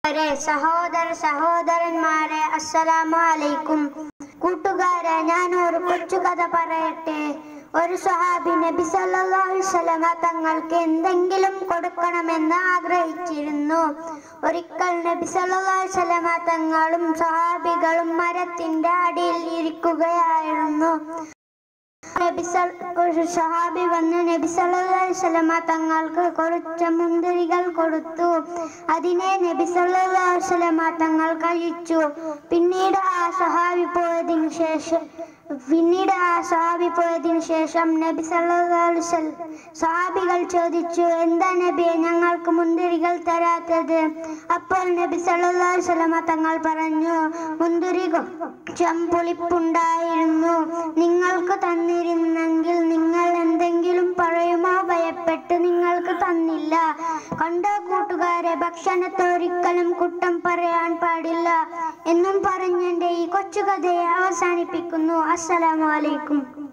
കൂട്ടുകാരെ സഹോദര സഹോദരന്മാരെ അസ്സലാമു അലൈക്കും കൂട്ടുകാരെ ഞാൻ ഒരു കൊച്ചു കഥ പറയട്ടെ ഒരു സ്വഹാബി നബി സല്ലല്ലാഹു അലൈഹി വസല്ലമ തങ്ങൾക്ക് എന്തെങ്കിലും കൊടുക്കണമെന്ന് ആഗ്രഹിച്ചിരുന്നു ഒരിക്കൽ നബി സല്ലല്ലാഹു അലൈഹി വസല്ലമ തങ്ങളും സ്വഹാബികളും മരത്തിന്റെ അടിയിൽ ഇരിക്കുകയായിരുന്നു നബി സൽ- ഒരു സ്വഹാബി വന്ന് നബി സല്ലല്ലാഹു അലൈഹി വസല്ലമ തങ്ങൾക്ക് കുറച്ച് മുന്തിരികൾ കൊടുത്തു അതിനെ നബി സല്ലല്ലാഹു അലൈഹി വസല്ലമ തങ്ങൾ കഴിച്ചു പിന്നീട് ആ സ്വഹാബി പോയതിനു ശേഷം പിന്നീട് ആ സ്വഹാബി പോയതിനു ശേഷം നബി സല്ലല്ലാഹു അലൈഹി വസല്ലം സ്വഹാബികൾ ചോദിച്ചു എന്താ നബിയെ ഞങ്ങൾക്ക് മുന്തിരികൾ തരാത്തത് അപ്പോൾ നബി സല്ലല്ലാഹു അലൈഹി വസല്ലമ തങ്ങൾ പറഞ്ഞു മുന്തിരി ചമ്പുളിപ്പുണ്ടായിരുന്നു നിങ്ങൾക്ക് തന്നിരുന്നെങ്കിൽ നിങ്ങൾ എന്തെങ്കിലും പറയുമോ ഭയപ്പെട്ട് നിങ്ങൾക്ക് തന്നില്ല കണ്ടോ കൂട്ടുകാരെ ഭക്ഷണത്തൊരിക്കലും കുറ്റം പറയാൻ പാടില്ല എന്നും പറഞ്ഞെന്റെ ഈ കൊച്ചു കഥയെ അവസാനിപ്പിക്കുന്നു അസ്സലാമു അലൈക്കും